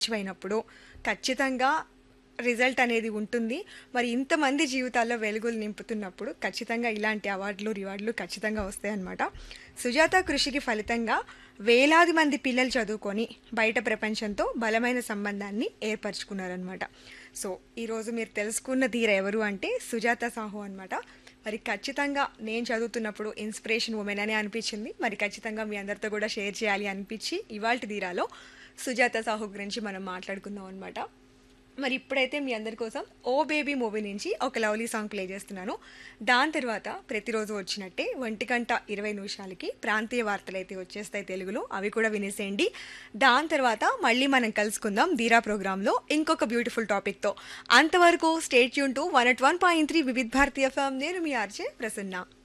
అయినప్పుడు ఖచ్చితంగా రిజల్ట్ అనేది ఉంటుంది మరి ఇంతమంది జీవితాల్లో వెలుగులు నింపుతున్నప్పుడు ఖచ్చితంగా ఇలాంటి అవార్డులు రివార్డులు ఖచ్చితంగా వస్తాయి అన్నమాట సుజాత కృషికి ఫలితంగా వేలాది మంది పిల్లలు చదువుకొని బయట ప్రపంచంతో బలమైన సంబంధాన్ని ఏర్పరచుకున్నారనమాట సో ఈరోజు మీరు తెలుసుకున్న ధీర ఎవరు అంటే సుజాత సాహు అనమాట మరి ఖచ్చితంగా నేను చదువుతున్నప్పుడు ఇన్స్పిరేషన్ ఉమెన్ అనే అనిపించింది మరి ఖచ్చితంగా మీ అందరితో కూడా షేర్ చేయాలి అనిపించి ఇవాళ ధీరాలో సుజాత సాహు గురించి మనం మాట్లాడుకుందాం అనమాట మరి ఇప్పుడైతే మీ అందరి కోసం ఓ బేబీ మూవీ నుంచి ఒక లవ్లీ సాంగ్ ప్లే చేస్తున్నాను దాని తర్వాత ప్రతిరోజు వచ్చినట్టే ఒంటి గంట ఇరవై నిమిషాలకి ప్రాంతీయ వార్తలు అయితే వచ్చేస్తాయి తెలుగులో అవి కూడా వినేసేయండి దాని తర్వాత మళ్ళీ మనం కలుసుకుందాం ధీరా ప్రోగ్రాంలో ఇంకొక బ్యూటిఫుల్ టాపిక్తో అంతవరకు స్టేట్ యూన్ to one at one point three Vividh Bharati FM నేను మీ ఆర్జే ప్రసన్న